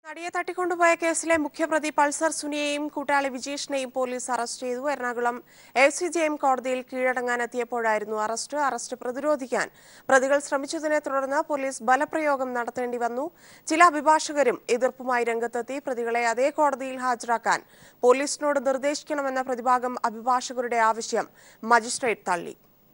നടിയെ തട്ടിക്കൊണ്ടുപോയ കേസിലെ മുഖ്യപ്രതി പൾസർ സുനിയെയും കൂട്ടാളി വിജേഷിനെയും പോലീസ് അറസ്റ്റ് ചെയ്തു Ernakulam F C J M കോടതിയിൽ കീഴടങ്ങാനെത്തിയപ്പോഴായിരുന്നു അറസ്റ്റ് അറസ്റ്റ് പ്രതിരോധിക്കാൻ പ്രതികൾ ശ്രമിച്ചതിനെ തുടർന്ന് പോലീസ് ബലപ്രയോഗം നടത്തേണ്ടി വന്നു ചില അഭിഭാഷകരും എതിർപ്പുമായി രംഗത്തെത്തി പ്രതികളെ അതേ കോടതിയിൽ ഹാജരാക്കാൻ പോലീസിനോട് നിർദ്ദേശിക്കണമെന്ന പ്രതിഭാഗം അഭിഭാഷകരുടെ ആവശ്യം മജിസ്ട്രേറ്റ് തള്ളി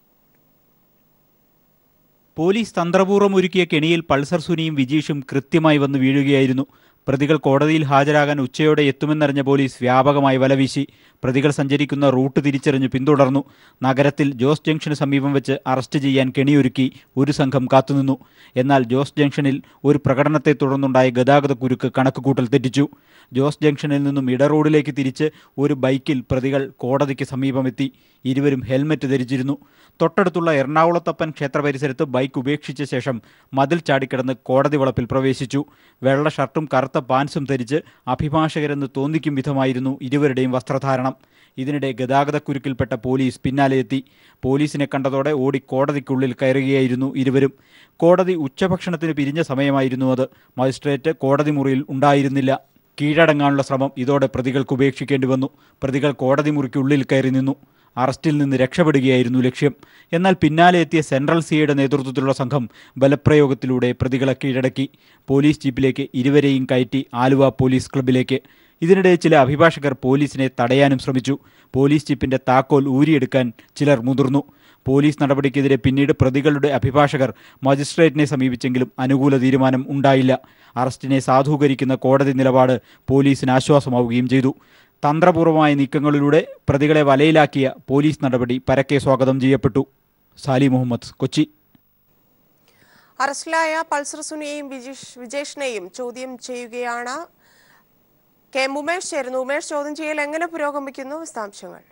പോലീസ് തന്ത്രപൂർവ്വം ഒരുക്കിയ കെണിയിൽ പൾസർ സുനിയും വിജീഷും കൃത്യമായി വന്ന് വീഴുകയായിരുന്നു പ്രതികൾ കോടതിയിൽ ഹാജരാകാൻ ഉച്ചയോടെ എത്തുമെന്നറിഞ്ഞ പോലീസ് വ്യാപകമായി വലവീശി പ്രതികൾ സഞ്ചരിക്കുന്ന റൂട്ട് തിരിച്ചറിഞ്ഞ് പിന്തുടർന്നു നഗരത്തിൽ ജോസ് ജംഗ്ഷന് സമീപം വെച്ച് അറസ്റ്റ് ചെയ്യാൻ കെണിയൊരുക്കി ഒരു സംഘം കാത്തുനിന്നു എന്നാൽ ജോസ് ജംഗ്ഷനിൽ ഒരു പ്രകടനത്തെ തുടർന്നുണ്ടായ ഗതാഗത കുരുക്ക് കണക്കുകൂട്ടൽ തെറ്റിച്ചു ജോസ് ജംഗ്ഷനിൽ നിന്നും ഇട റോഡിലേക്ക് തിരിച്ച് ഒരു ബൈക്കിൽ പ്രതികൾ കോടതിക്ക് സമീപമെത്തി ഇരുവരും ഹെൽമറ്റ് ധരിച്ചിരുന്നു തൊട്ടടുത്തുള്ള എറണാകുളത്തപ്പൻ ക്ഷേത്ര പരിസരത്ത് ബൈക്ക് ഉപേക്ഷിച്ച ശേഷം മതിൽ ചാടിക്കിടന്ന് കോടതി വളപ്പിൽ പ്രവേശിച്ചു വെള്ള ഷർട്ടും കറുത്ത പാൻസും ധരിച്ച് അഭിഭാഷകരെന്ന് തോന്നിക്കും വിധമായിരുന്നു ഇരുവരുടെയും വസ്ത്രധാരണം ഇതിനിടെ ഗതാഗതക്കുരുക്കിൽപ്പെട്ട പോലീസ് പിന്നാലെ എത്തി പോലീസിനെ കണ്ടതോടെ ഓടി കോടതിക്കുള്ളിൽ കയറുകയായിരുന്നു ഇരുവരും കോടതി ഉച്ചഭക്ഷണത്തിന് പിരിഞ്ഞ സമയമായിരുന്നു അത് മജിസ്ട്രേറ്റ് കോടതി മുറിയിൽ ഉണ്ടായിരുന്നില്ല കീഴടങ്ങാനുള്ള ശ്രമം ഇതോടെ പ്രതികൾക്ക് ഉപേക്ഷിക്കേണ്ടി വന്നു പ്രതികൾ കോടതി മുറിക്കുള്ളിൽ കയറി നിന്നു അറസ്റ്റിൽ നിന്ന് രക്ഷപ്പെടുകയായിരുന്നു ലക്ഷ്യം എന്നാൽ പിന്നാലെ എത്തിയ സെൻട്രൽ സിയുടെ നേതൃത്വത്തിലുള്ള സംഘം ബലപ്രയോഗത്തിലൂടെ പ്രതികളെ കീഴടക്കി പോലീസ് ജീപ്പിലേക്ക് ഇരുവരെയും കയറ്റി ആലുവ പോലീസ് ക്ലബിലേക്ക് ഇതിനിടെ ചില അഭിഭാഷകർ പോലീസിനെ തടയാനും ശ്രമിച്ചു പോലീസ് ജീപ്പിന്റെ താക്കോൽ ഊരിയെടുക്കാൻ ചിലർ മുതിർന്നു പോലീസ് നടപടിക്കെതിരെ പിന്നീട് പ്രതികളുടെ അഭിഭാഷകർ മജിസ്ട്രേറ്റിനെ സമീപിച്ചെങ്കിലും അനുകൂല തീരുമാനം ഉണ്ടായില്ല അറസ്റ്റിനെ സാധൂകരിക്കുന്ന കോടതി നിലപാട് പോലീസിന് ആശ്വാസമാവുകയും ചെയ്തു തന്ത്രപൂർവമായ നീക്കങ്ങളിലൂടെ പ്രതികളെ വലയിലാക്കിയ പോലീസ് നടപടി പരക്കെ സ്വാഗതം ചെയ്യപ്പെട്ടു സാലി മുഹമ്മദ് കൊച്ചി അറസ്റ്റിലായ പൾസർ സുനിയെയും വിജീഷ് വിജേഷിനെയും ചോദ്യം ചെയ്യുകയാണ് കെ എം ഉമേഷ് ചേരുന്നു ഉമേഷ് ചോദ്യം ചെയ്യൽ എങ്ങനെ പുരോഗമിക്കുന്നു വിശദാംശങ്ങൾ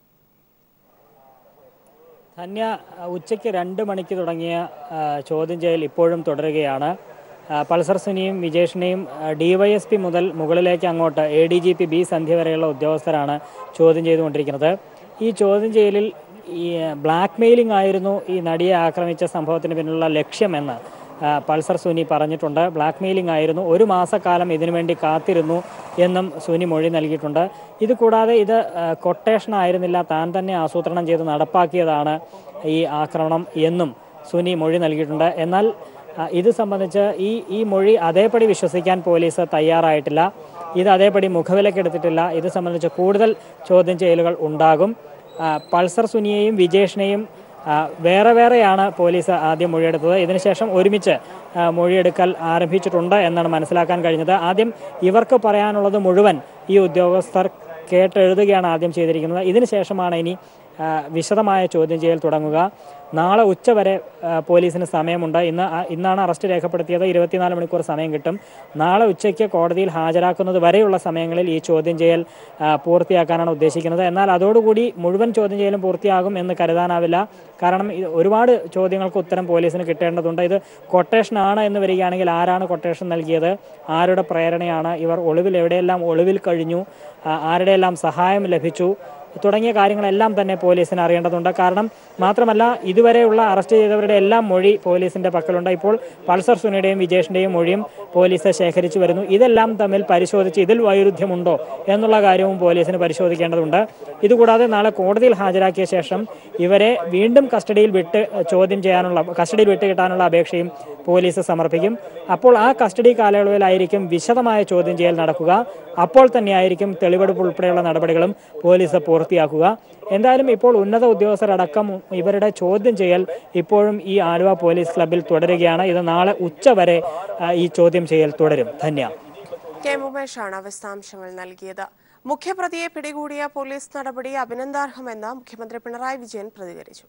ധന്യ ഉച്ചയ്ക്ക് രണ്ട് മണിക്ക് തുടങ്ങിയ ആ, ചോദ്യം ചെയ്യൽ ഇപ്പോഴും തുടരുകയാണ് ആ, പൾസർ സുനിയും വിജേഷിനെയും ഡിവൈഎസ്പി മുതൽ മുകളിലേക്ക് അങ്ങോട്ട് A D G P B Sandhya വരെയുള്ള ഉദ്യോഗസ്ഥരാണ് ചോദ്യം ചെയ്തുകൊണ്ടിരിക്കുന്നത് ഈ ചോദ്യം ചെയ്യലിൽ ഈ ബ്ലാക്ക് മെയിലിംഗ് ആയിരുന്നു ഈ നടിയെ ആക്രമിച്ച സംഭവത്തിന് പിന്നിലുള്ള ലക്ഷ്യമെന്ന് ആ, പൾസർ സുനി പറഞ്ഞിട്ടുണ്ട് ബ്ലാക്ക് മെയിലിംഗ് ആയിരുന്നു ഒരു മാസക്കാലം ഇതിനുവേണ്ടി കാത്തിരുന്നു എന്നും സുനി മൊഴി നൽകിയിട്ടുണ്ട് ഇത് കൂടാതെ ഇത് കൊട്ടേഷൻ ആയിരുന്നില്ല താൻ തന്നെ ആസൂത്രണം ചെയ്ത് നടപ്പാക്കിയതാണ് ഈ ആക്രമണം എന്നും സുനി മൊഴി നൽകിയിട്ടുണ്ട് എന്നാൽ ആ, ഇത് സംബന്ധിച്ച് ഈ ഈ മൊഴി അതേപടി വിശ്വസിക്കാൻ പോലീസ് തയ്യാറായിട്ടില്ല ഇത് അതേപടി മുഖവിലക്കെടുത്തിട്ടില്ല ഇത് സംബന്ധിച്ച് കൂടുതൽ ചോദ്യം ചെയ്യലുകൾ ഉണ്ടാകും ആ, പൾസർ സുനിയെയും വിജേഷിനെയും ആ, വേറെ വേറെയാണ് പോലീസ് ആദ്യം മൊഴിയെടുത്തത് ഇതിനുശേഷം ഒരുമിച്ച് ആ, മൊഴിയെടുക്കൽ ആരംഭിച്ചിട്ടുണ്ട് എന്നാണ് മനസ്സിലാക്കാൻ കഴിഞ്ഞത് ആദ്യം ഇവർക്ക് പറയാനുള്ളത് മുഴുവൻ ഈ ഉദ്യോഗസ്ഥർ കേട്ടെഴുതുകയാണ് ആദ്യം ചെയ്തിരിക്കുന്നത് ഇതിനുശേഷമാണ് ഇനി ആ, വിശദമായ ചോദ്യം ചെയ്യൽ തുടങ്ങുക നാളെ ഉച്ചവരെ ആ, പോലീസിന് സമയമുണ്ട് ഇന്ന് ആ- ഇന്നാണ് അറസ്റ്റ് രേഖപ്പെടുത്തിയത് ഇരുപത്തിനാല് മണിക്കൂർ സമയം കിട്ടും നാളെ ഉച്ചയ്ക്ക് കോടതിയിൽ ഹാജരാക്കുന്നത് വരെയുള്ള സമയങ്ങളിൽ ഈ ചോദ്യം ചെയ്യൽ ആ, പൂർത്തിയാക്കാനാണ് ഉദ്ദേശിക്കുന്നത് എന്നാൽ അതോടുകൂടി മുഴുവൻ ചോദ്യം ചെയ്യലും പൂർത്തിയാകും എന്ന് കരുതാനാവില്ല കാരണം ഇത് ഒരുപാട് ചോദ്യങ്ങൾക്ക് ഉത്തരം പോലീസിന് കിട്ടേണ്ടതുണ്ട് ഇത് കൊട്ടേഷൻ ആണ് എന്ന് വരികയാണെങ്കിൽ ആരാണ് കൊട്ടേഷൻ നൽകിയത് ആരുടെ പ്രേരണയാണ് ഇവർ ഒളിവിൽ എവിടെയെല്ലാം ഒളിവിൽ കഴിഞ്ഞു ആ, ആരുടെയെല്ലാം സഹായം ലഭിച്ചു തുടങ്ങിയ കാര്യങ്ങളെല്ലാം തന്നെ പോലീസിന് അറിയേണ്ടതുണ്ട് കാരണം മാത്രമല്ല ഇതുവരെയുള്ള അറസ്റ്റ് ചെയ്തവരുടെ എല്ലാം മൊഴി പോലീസിന്റെ പക്കലുണ്ട് ഇപ്പോൾ പൾസർ സുനിയുടെയും വിജേഷിന്റെയും മൊഴിയും പോലീസ് ശേഖരിച്ചു വരുന്നു ഇതെല്ലാം തമ്മിൽ പരിശോധിച്ച് ഇതിൽ വൈരുദ്ധ്യമുണ്ടോ എന്നുള്ള കാര്യവും പോലീസിന് പരിശോധിക്കേണ്ടതുണ്ട് ഇതുകൂടാതെ നാളെ കോടതിയിൽ ഹാജരാക്കിയ ശേഷം ഇവരെ വീണ്ടും കസ്റ്റഡിയിൽ വിട്ട് ചോദ്യം ചെയ്യാനുള്ള കസ്റ്റഡിയിൽ വിട്ട് കിട്ടാനുള്ള അപേക്ഷയും പോലീസ് സമർപ്പിക്കും അപ്പോൾ ആ കസ്റ്റഡി കാലയളവിലായിരിക്കും വിശദമായ ചോദ്യം ചെയ്യൽ നടക്കുക അപ്പോൾ തന്നെയായിരിക്കും തെളിവെടുപ്പ് ഉൾപ്പെടെയുള്ള നടപടികളും പോലീസ് പൂർത്തിയാക്കുക എന്തായാലും ഇപ്പോൾ ഉന്നത ഉദ്യോഗസ്ഥരടക്കം ഇവരുടെ ചോദ്യം ചെയ്യൽ ഇപ്പോഴും ഈ ആലുവ പോലീസ് ക്ലബിൽ തുടരുകയാണ് ഇത് നാളെ ഉച്ചവരെ ആ, ഈ ചോദ്യം ചെയ്യൽ തുടരും ധന്യ കെ എം ഉമേഷാണ് വിശദാംശങ്ങൾ നൽകിയത് മുഖ്യപ്രതിയെ പിടികൂടിയ പോലീസ് നടപടി അഭിനന്ദാർഹമെന്ന് മുഖ്യമന്ത്രി പിണറായി വിജയൻ പ്രതികരിച്ചു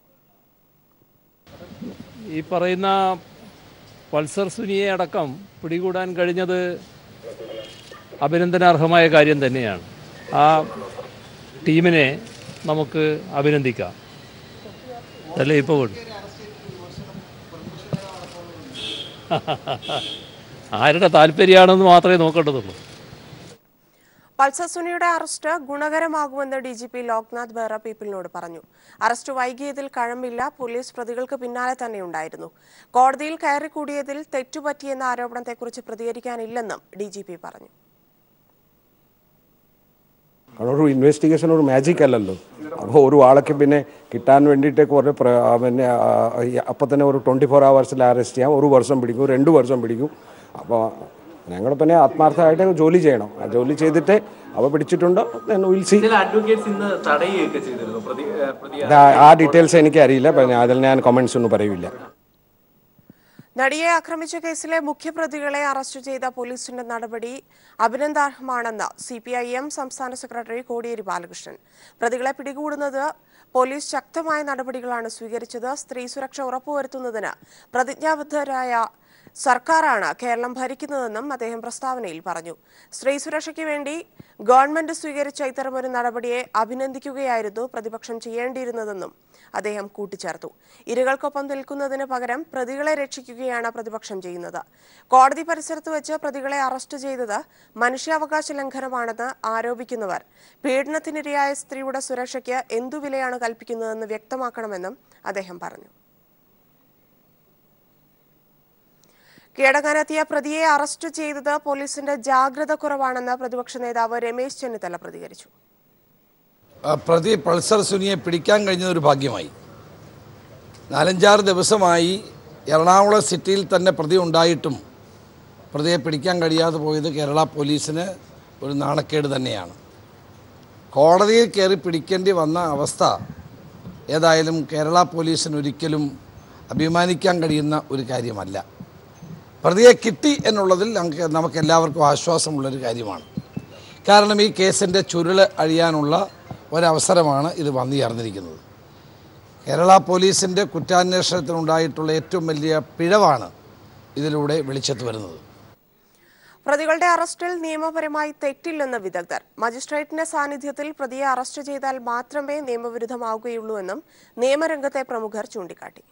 ഈ പറയുന്ന പൾസർ സുനിയെ അടക്കം പിടികൂടാൻ കഴിഞ്ഞത് അഭിനന്ദനാർഹമായ കാര്യം തന്നെയാണ് ആ ടീമിനെ നമുക്ക് അഭിനന്ദിക്കാം അല്ലേ ഇപ്പോൾ കൊണ്ട് ആരുടെ താല്പര്യമാണെന്ന് മാത്രമേ നോക്കേണ്ടതുള്ളൂ പൾസർ സുനിയുടെ അറസ്റ്റ് ഗുണകരമാകുമെന്ന് D G P Loknath Behera പീപ്പിളിനോട് പറഞ്ഞു അറസ്റ്റ് വൈകിയതിൽ കഴമ്പില്ല പോലീസ് പ്രതികൾക്ക് പിന്നാലെ തന്നെ ഉണ്ടായിരുന്നു കോടതിയിൽ കയറിക്കൂടിയതിൽ തെറ്റുപറ്റിയെന്ന ആരോപണത്തെക്കുറിച്ച് പ്രതികരിക്കാനില്ലെന്നും ഡി ജി പി പറഞ്ഞു കാരണം ഒരു ഇൻവെസ്റ്റിഗേഷൻ ഒരു മാജിക് അല്ലല്ലോ അപ്പോൾ ഒരു ആളൊക്കെ പിന്നെ കിട്ടാൻ വേണ്ടിയിട്ട് കുറേ പ്ര- ആ, പിന്നെ ആ, ഈ അപ്പം തന്നെ ഒരു ട്വൻറ്റി ഫോർ അവേഴ്സിൽ അറസ്റ്റ് ചെയ്യാം ഒരു വർഷം പിടിക്കും രണ്ട് വർഷം പിടിക്കും അപ്പോൾ ഞങ്ങൾ പിന്നെ ആത്മാർത്ഥമായിട്ട് ജോലി ചെയ്യണം ആ ജോലി ചെയ്തിട്ട് അവ പിടിച്ചിട്ടുണ്ടോ വിൽ സി ചില അഡ്വക്കേറ്റ്സ് ഇന്ന് തടയുകയൊക്കെ ചെയ്തിരുന്നു പ്രതി ഏഹ് പ്രതി ആ ഡീറ്റെയിൽസ് എനിക്ക് അറിയില്ല പിന്നെ അതിൽ ഞാൻ കമൻസ് ഒന്നും പറയില്ല നടിയെ ആക്രമിച്ച കേസിലെ മുഖ്യപ്രതികളെ അറസ്റ്റ് ചെയ്ത പോലീസിന്റെ നടപടി അഭിനന്ദാർഹമാണെന്ന് സി പി ഐ എം സംസ്ഥാന സെക്രട്ടറി കോടിയേരി ബാലകൃഷ്ണൻ പ്രതികളെ പിടികൂടുന്നത് പോലീസ് ശക്തമായ നടപടികളാണ് സ്വീകരിച്ചത് സ്ത്രീ സുരക്ഷ ഉറപ്പുവരുത്തുന്നതിന് പ്രതിജ്ഞാബദ്ധരായ സർക്കാരാണ് കേരളം ഭരിക്കുന്നതെന്നും അദ്ദേഹം പ്രസ്താവനയിൽ പറഞ്ഞു സ്ത്രീ സുരക്ഷയ്ക്ക് വേണ്ടി ഗവൺമെന്റ് സ്വീകരിച്ച ഇത്തരമൊരു നടപടിയെ അഭിനന്ദിക്കുകയായിരുന്നു പ്രതിപക്ഷം ചെയ്യേണ്ടിയിരുന്നതെന്നും അദ്ദേഹം കൂട്ടിച്ചേർത്തു ഇരകൾക്കൊപ്പം നിൽക്കുന്നതിന് പകരം പ്രതികളെ രക്ഷിക്കുകയാണ് പ്രതിപക്ഷം ചെയ്യുന്നത് കോടതി പരിസരത്ത് വെച്ച് പ്രതികളെ അറസ്റ്റ് ചെയ്തത് മനുഷ്യാവകാശ ലംഘനമാണെന്ന് ആരോപിക്കുന്നവർ പീഡനത്തിനിരയായ സ്ത്രീയുടെ സുരക്ഷയ്ക്ക് എന്തു വിലയാണ് കൽപ്പിക്കുന്നതെന്ന് വ്യക്തമാക്കണമെന്നും അദ്ദേഹം പറഞ്ഞു കീഴടങ്ങാനെത്തിയ പ്രതിയെ അറസ്റ്റ് ചെയ്തത് പോലീസിന്റെ ജാഗ്രത കുറവാണെന്ന് പ്രതിപക്ഷ നേതാവ് രമേശ് ചെന്നിത്തല പ്രതികരിച്ചു ആ പ്രതി പൾസർ സുനിയെ പിടിക്കാൻ കഴിഞ്ഞത് ഒരു ഭാഗ്യമായി നാലഞ്ചാറ് ദിവസമായി എറണാകുളം സിറ്റിയിൽ തന്നെ പ്രതി ഉണ്ടായിട്ടും പ്രതിയെ പിടിക്കാൻ കഴിയാതെ പോയത് കേരള പോലീസിന് ഒരു നാണക്കേട് തന്നെയാണ് കോടതിയിൽ കയറി പിടിക്കേണ്ടി വന്ന അവസ്ഥ ഏതായാലും കേരള പോലീസിന് ഒരിക്കലും അഭിമാനിക്കാൻ കഴിയുന്ന ഒരു കാര്യമല്ല പ്രതിയെ കിട്ടി എന്നുള്ളതിൽ നമുക്ക് നമുക്ക് എല്ലാവർക്കും ആശ്വാസമുള്ളൊരു കാര്യമാണ് കാരണം ഈ കേസിൻ്റെ ചുരുള് അഴിയാനുള്ള ഒരവസരമാണ് ഇത് വന്നു ചേർന്നിരിക്കുന്നത് കേരള പോലീസിൻ്റെ കുറ്റാന്വേഷണത്തിനുണ്ടായിട്ടുള്ള ഏറ്റവും വലിയ പിഴവാണ് ഇതിലൂടെ വെളിച്ചത്ത് വരുന്നത് പ്രതികളുടെ അറസ്റ്റിൽ നിയമപരമായി തെറ്റില്ലെന്ന് വിദഗ്ധർ മജിസ്ട്രേറ്റിന്റെ സാന്നിധ്യത്തിൽ പ്രതിയെ അറസ്റ്റ് ചെയ്താൽ മാത്രമേ നിയമവിരുദ്ധമാവുകയുള്ളൂവെന്നും നിയമരംഗത്തെ പ്രമുഖർ ചൂണ്ടിക്കാട്ടി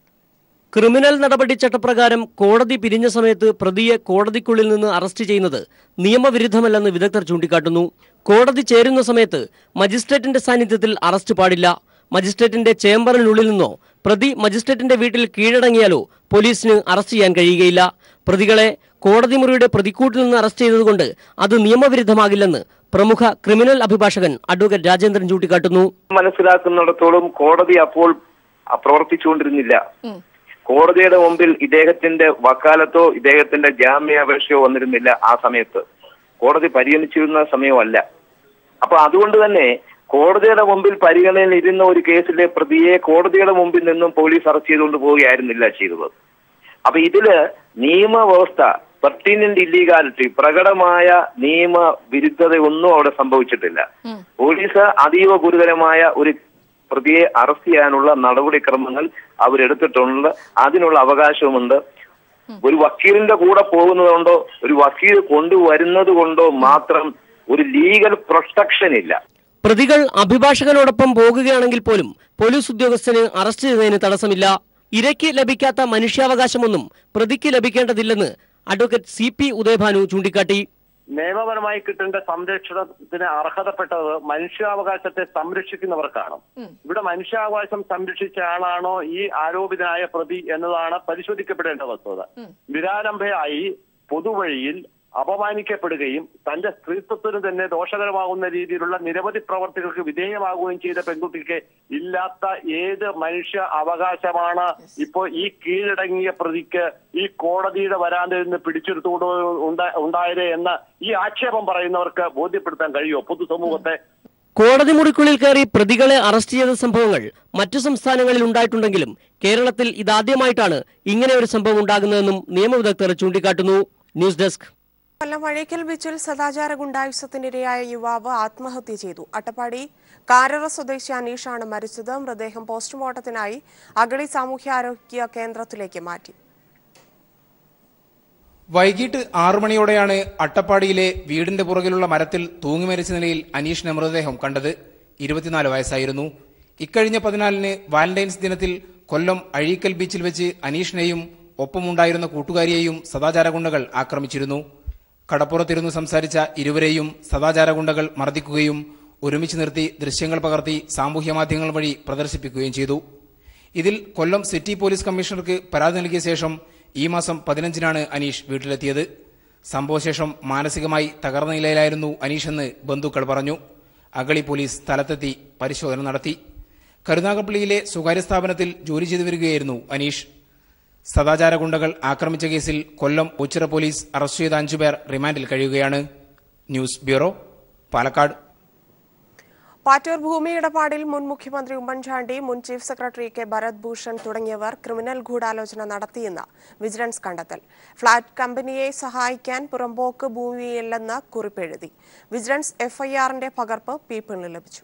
ക്രിമിനൽ നടപടി ചട്ടപ്രകാരം കോടതി പിരിഞ്ഞ സമയത്ത് പ്രതിയെ കോടതിക്കുള്ളിൽ നിന്ന് അറസ്റ്റ് ചെയ്യുന്നത് നിയമവിരുദ്ധമല്ലെന്ന് വിദഗ്ധർ ചൂണ്ടിക്കാട്ടുന്നു കോടതി ചേരുന്ന സമയത്ത് മജിസ്ട്രേറ്റിന്റെ സാന്നിധ്യത്തിൽ അറസ്റ്റ് പാടില്ല മജിസ്ട്രേറ്റിന്റെ ചേംബറിനുള്ളിൽ നിന്നോ പ്രതി മജിസ്ട്രേറ്റിന്റെ വീട്ടിൽ കീഴടങ്ങിയാലോ പോലീസിന് അറസ്റ്റ് ചെയ്യാൻ കഴിയുകയില്ല പ്രതികളെ കോടതി മുറിയുടെ പ്രതിക്കൂട്ടിൽ നിന്ന് അറസ്റ്റ് ചെയ്തതുകൊണ്ട് അത് നിയമവിരുദ്ധമാകില്ലെന്ന് പ്രമുഖ ക്രിമിനൽ അഭിഭാഷകൻ അഡ്വക്കേറ്റ് രാജേന്ദ്രൻ ചൂണ്ടിക്കാട്ടുന്നു മനസ്സിലാക്കുന്നിടത്തോളം കോടതി അപ്പോൾ പ്രവർത്തിച്ചുകൊണ്ടിരുന്നില്ല കോടതിയുടെ മുമ്പിൽ ഇദ്ദേഹത്തിന്റെ വക്കാലത്തോ ഇദ്ദേഹത്തിന്റെ ജാമ്യാപേക്ഷയോ വന്നിരുന്നില്ല ആ സമയത്ത് കോടതി പരിഗണിച്ചിരുന്ന സമയമല്ല അപ്പൊ അതുകൊണ്ട് തന്നെ കോടതിയുടെ മുമ്പിൽ പരിഗണനയിൽ ഇരുന്ന ഒരു കേസിലെ പ്രതിയെ കോടതിയുടെ മുമ്പിൽ നിന്നും പോലീസ് അറസ്റ്റ് ചെയ്തുകൊണ്ട് പോവുകയായിരുന്നില്ല ചെയ്തത് അപ്പൊ ഇതില് നിയമവ്യവസ്ഥ പെർട്ടിനന്റ് ഇല്ലീഗാലിറ്റി പ്രകടമായ നിയമ വിരുദ്ധതയൊന്നും അവിടെ സംഭവിച്ചിട്ടില്ല പോലീസ് അതീവ ഗുരുതരമായ ഒരു പ്രതിയെ അറസ്റ്റ് ചെയ്യാനുള്ള നടപടിക്രമങ്ങൾ അവരെടുത്തിട്ടുണ്ട് അതിനുള്ള അവകാശവുമുണ്ട് ഒരു വക്കീലിന്റെ കൂടെ പോകുന്നതുകൊണ്ടോ ഒരു വക്കീൽ കൊണ്ടുവരുന്നത് കൊണ്ടോ മാത്രം ഒരു ലീഗൽ പ്രൊട്ടക്ഷൻ ഇല്ല പ്രതികൾ അഭിഭാഷകനോടൊപ്പം പോകുകയാണെങ്കിൽ പോലും പോലീസ് ഉദ്യോഗസ്ഥന് അറസ്റ്റ് ചെയ്യുന്നതിന് തടസ്സമില്ല ഇരയ്ക്ക് ലഭിക്കാത്ത മനുഷ്യാവകാശമൊന്നും പ്രതിക്ക് ലഭിക്കേണ്ടതില്ലെന്ന് അഡ്വക്കേറ്റ് സി പി ഉദയഭാനു ചൂണ്ടിക്കാട്ടി നിയമപരമായി കിട്ടേണ്ട സംരക്ഷണത്തിന് അർഹതപ്പെട്ടത് മനുഷ്യാവകാശത്തെ സംരക്ഷിക്കുന്നവർക്കാണ് ഇവിടെ മനുഷ്യാവകാശം സംരക്ഷിച്ച ആളാണോ ഈ ആരോപിതനായ പ്രതി എന്നതാണ് പരിശോധിക്കപ്പെടേണ്ട വസ്തുത നിരാലംബയായി പൊതുവഴിയിൽ അപമാനിക്കപ്പെടുകയും തന്റെ സ്ത്രീത്വത്തിന് തന്നെ ദോഷകരമാകുന്ന രീതിയിലുള്ള നിരവധി പ്രവർത്തികൾക്ക് വിധേയമാകുകയും ചെയ്ത പെൺകുട്ടിക്ക് ഇല്ലാത്ത ഏത് മനുഷ്യ അവകാശമാണ് ഇപ്പോൾ ഈ കീഴടങ്ങിയ പ്രതിക്ക് ഈ കോടതിയുടെ വരാന്തയിൽ നിന്ന് പിടിച്ചെടുത്തുകൊണ്ട് ഉണ്ടാ- ഉണ്ടായത് എന്ന് ഈ ആക്ഷേപം പറയുന്നവർക്ക് ബോധ്യപ്പെടുത്താൻ കഴിയുമോ പൊതുസമൂഹത്തെ കോടതി മുറിക്കുള്ളിൽ കയറി പ്രതികളെ അറസ്റ്റ് ചെയ്ത സംഭവങ്ങൾ മറ്റു സംസ്ഥാനങ്ങളിൽ ഉണ്ടായിട്ടുണ്ടെങ്കിലും കേരളത്തിൽ ഇതാദ്യമായിട്ടാണ് ഇങ്ങനെ ഒരു സംഭവം ഉണ്ടാകുന്നതെന്നും നിയമവിദഗ്ധർ ചൂണ്ടിക്കാട്ടുന്നു ന്യൂസ് ഡെസ്ക് കൊല്ലം വഴക്കൽ ബീച്ചിൽ സദാചാര ഗുണ്ടായുസത്തിനിരയായ യുവാവ് ആത്മഹത്യ ചെയ്തു അട്ടപ്പാടി കാരറ സ്വദേശി അനീഷാണ് മരിച്ചത് മൃതദേഹം പോസ്റ്റ്മോർട്ടത്തിനായി അഗളി സാമൂഹ്യാരോഗ്യ കേന്ദ്രത്തിലേക്ക് മാറ്റി വൈകിട്ട് ആറു മണിയോടെയാണ് അട്ടപ്പാടിയിലെ വീടിന്റെ പുറകിലുള്ള മരത്തിൽ തൂങ്ങിമരിച്ച നിലയിൽ അനീഷിന്റെ മൃതദേഹം കണ്ടത് ഇരുപത്തിനാല് വയസ്സായിരുന്നു ഇക്കഴിഞ്ഞ പതിനാലിന് വാലന്റൈൻസ് ദിനത്തിൽ കൊല്ലം അഴീക്കൽ ബീച്ചിൽ വെച്ച് അനീഷിനെയും ഒപ്പമുണ്ടായിരുന്ന കൂട്ടുകാരിയെയും സദാചാര ഗുണ്ടകൾ ആക്രമിച്ചിരുന്നു കടപ്പുറത്തിരുന്ന് സംസാരിച്ച ഇരുവരെയും സദാചാര ഗുണ്ടകൾ മർദ്ദിക്കുകയും ഒരുമിച്ച് നിർത്തി ദൃശ്യങ്ങൾ പകർത്തി സാമൂഹ്യ മാധ്യമങ്ങൾ വഴി പ്രദർശിപ്പിക്കുകയും ചെയ്തു ഇതിൽ കൊല്ലം സിറ്റി പോലീസ് കമ്മീഷണർക്ക് പരാതി നൽകിയ ശേഷം ഈ മാസം പതിനഞ്ചിനാണ് അനീഷ് വീട്ടിലെത്തിയത് സംഭവശേഷം മാനസികമായി തകർന്ന നിലയിലായിരുന്നു അനീഷ് എന്ന് ബന്ധുക്കൾ പറഞ്ഞു അഗളി പോലീസ് സ്ഥലത്തെത്തി പരിശോധന നടത്തി കരുനാഗപ്പള്ളിയിലെ സ്വകാര്യ സ്ഥാപനത്തിൽ ജോലി ചെയ്തു വരികയായിരുന്നു അനീഷ് സദാചാര ഗുണ്ടകൾ ആക്രമിച്ച കേസിൽ കൊല്ലം ഉച്ചിറ പോലീസ് അറസ്റ്റ് ചെയ്ത അഞ്ചുപേർ റിമാൻഡിൽ കഴിയുകയാണ് ന്യൂസ് ബ്യൂറോ പാലക്കാട് പാറ്റൂർ ഭൂമി ഇടപാടിൽ മുൻ മുഖ്യമന്ത്രി ഉമ്മൻചാണ്ടി മുൻ chief secretary K Bharat Bhushan തുടങ്ങിയവർ ക്രിമിനൽ ഗൂഢാലോചന നടത്തിയെന്ന് വിജിലൻസ് കണ്ടെത്തൽ ഫ്ളാറ്റ് കമ്പനിയെ സഹായിക്കാൻ പുറമ്പോക്ക് ഭൂമിയില്ലെന്ന് കുറിപ്പെഴുതി വിജിലൻസ് എഫ്ഐആറിന്റെ പകർപ്പ് പീപ്പിളിന് ലഭിച്ചു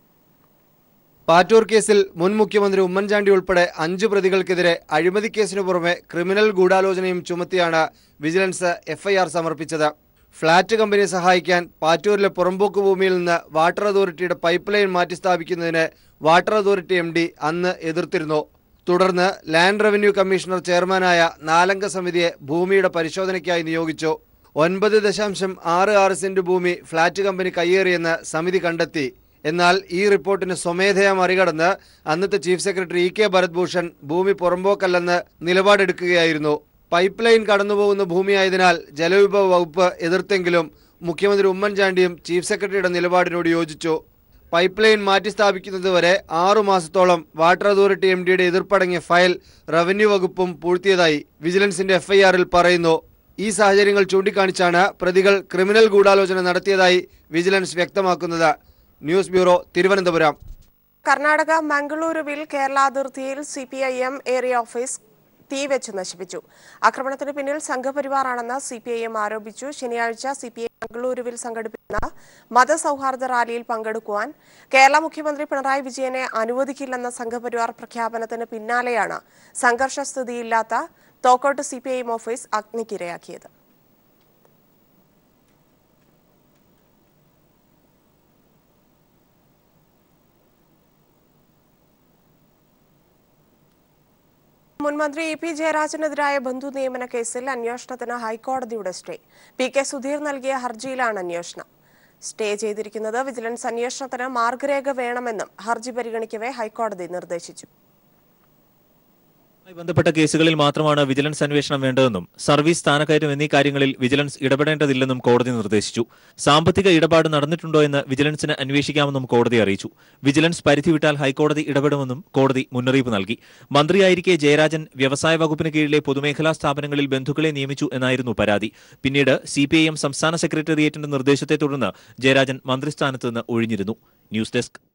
പാറ്റൂർ കേസിൽ മുൻ മുഖ്യമന്ത്രി ഉമ്മൻചാണ്ടി ഉൾപ്പെടെ അഞ്ചു പ്രതികൾക്കെതിരെ അഴിമതി കേസിനു പുറമെ ക്രിമിനൽ ഗൂഢാലോചനയും ചുമത്തിയാണ് വിജിലൻസ് എഫ്ഐആർ സമർപ്പിച്ചത് ഫ്ളാറ്റ് കമ്പനിയെ സഹായിക്കാൻ പാറ്റൂരിലെ പുറമ്പോക്ക് ഭൂമിയിൽ നിന്ന് വാട്ടർ അതോറിറ്റിയുടെ പൈപ്പ് ലൈൻ മാറ്റിസ്ഥാപിക്കുന്നതിന് വാട്ടർ അതോറിറ്റി എം ഡി അന്ന് എതിർത്തിരുന്നു തുടർന്ന് ലാൻഡ് റവന്യൂ കമ്മീഷണർ ചെയർമാനായ നാലംഗ സമിതിയെ ഭൂമിയുടെ പരിശോധനയ്ക്കായി നിയോഗിച്ചു ഒൻപത് ദശാംശം ആറ് ആറ് സെന്റ് ഭൂമി ഫ്ളാറ്റ് കമ്പനി കയ്യേറിയെന്ന് സമിതി കണ്ടെത്തി എന്നാൽ ഈ റിപ്പോർട്ടിന് സ്വമേധയാ മറികടന്ന് അന്നത്തെ chief secretary E K Bharat Bhushan ഭൂമി പുറമ്പോക്കല്ലെന്ന് നിലപാടെടുക്കുകയായിരുന്നു പൈപ്പ് ലൈൻ കടന്നുപോകുന്ന ഭൂമിയായതിനാൽ ജലവിഭവ വകുപ്പ് എതിർത്തെങ്കിലും മുഖ്യമന്ത്രി ഉമ്മൻചാണ്ടിയും ചീഫ് സെക്രട്ടറിയുടെ നിലപാടിനോട് യോജിച്ചു പൈപ്പ് ലൈൻ മാറ്റി സ്ഥാപിക്കുന്നതുവരെ ആറു മാസത്തോളം വാട്ടർ അതോറിറ്റി എം ഡിയുടെ എതിർപ്പടങ്ങിയ ഫയൽ റവന്യൂ വകുപ്പും പൂഴ്ത്തിയതായി വിജിലൻസിന്റെ എഫ്ഐആറിൽ പറയുന്നു ഈ സാഹചര്യങ്ങൾ ചൂണ്ടിക്കാണിച്ചാണ് പ്രതികൾ ക്രിമിനൽ ഗൂഢാലോചന നടത്തിയതായി വിജിലൻസ് വ്യക്തമാക്കുന്നത് ന്യൂസ് ബ്യൂറോ തിരുവനന്തപുരം കർണാടക മംഗളൂരുവിൽ കേരള അതിർത്തിയിൽ C P I M area office തീവെച്ച് നശിപ്പിച്ചു ആക്രമണത്തിന് പിന്നിൽ സംഘപരിവാറാണെന്ന് സി പി ഐ എം ആരോപിച്ചു ശനിയാഴ്ച സി പി ഐ മംഗളൂരുവിൽ സംഘടിപ്പിക്കുന്ന മതസൗഹാർദ്ദ റാലിയിൽ പങ്കെടുക്കുവാൻ കേരള മുഖ്യമന്ത്രി പിണറായി വിജയനെ അനുവദിക്കില്ലെന്ന സംഘപരിവാർ പ്രഖ്യാപനത്തിന് പിന്നാലെയാണ് സംഘർഷസ്ഥിതിയില്ലാത്ത Thokkottu C P I M office അഗ്നിക്കിരയാക്കിയത് മുൻമന്ത്രി ഇ പി ജയരാജനെതിരായ ബന്ധു നിയമന കേസിൽ അന്വേഷണത്തിന് ഹൈക്കോടതിയുടെ സ്റ്റേ പി കെ സുധീർ നൽകിയ ഹർജിയിലാണ് അന്വേഷണം സ്റ്റേ ചെയ്തിരിക്കുന്നത് വിജിലൻസ് അന്വേഷണത്തിന് മാർഗരേഖ വേണമെന്നും ഹർജി പരിഗണിക്കവേ ഹൈക്കോടതി നിർദ്ദേശിച്ചു ുമായി ബന്ധപ്പെട്ട കേസുകളിൽ മാത്രമാണ് വിജിലൻസ് അന്വേഷണം വേണ്ടതെന്നും സർവീസ് സ്ഥാനക്കയറ്റം എന്നീ കാര്യങ്ങളിൽ വിജിലൻസ് ഇടപെടേണ്ടതില്ലെന്നും കോടതി നിർദ്ദേശിച്ചു സാമ്പത്തിക ഇടപാട് നടന്നിട്ടുണ്ടോ എന്ന് വിജിലൻസിന് അന്വേഷിക്കാമെന്നും കോടതി അറിയിച്ചു വിജിലൻസ് പരിധി വിട്ടാൽ ഹൈക്കോടതി ഇടപെടുമെന്നും കോടതി മുന്നറിയിപ്പ് നൽകി മന്ത്രിയായിരിക്കെ ജയരാജൻ വ്യവസായ വകുപ്പിന് കീഴിലെ പൊതുമേഖലാ സ്ഥാപനങ്ങളിൽ ബന്ധുക്കളെ നിയമിച്ചു എന്നായിരുന്നു പരാതി പിന്നീട് സിപിഐഎം സംസ്ഥാന സെക്രട്ടേറിയറ്റിന്റെ നിർദ്ദേശത്തെ തുടർന്ന് ജയരാജൻ മന്ത്രിസ്ഥാനത്ത് നിന്ന് ഒഴിഞ്ഞിരുന്നു ന്യൂസ് ഡെസ്ക്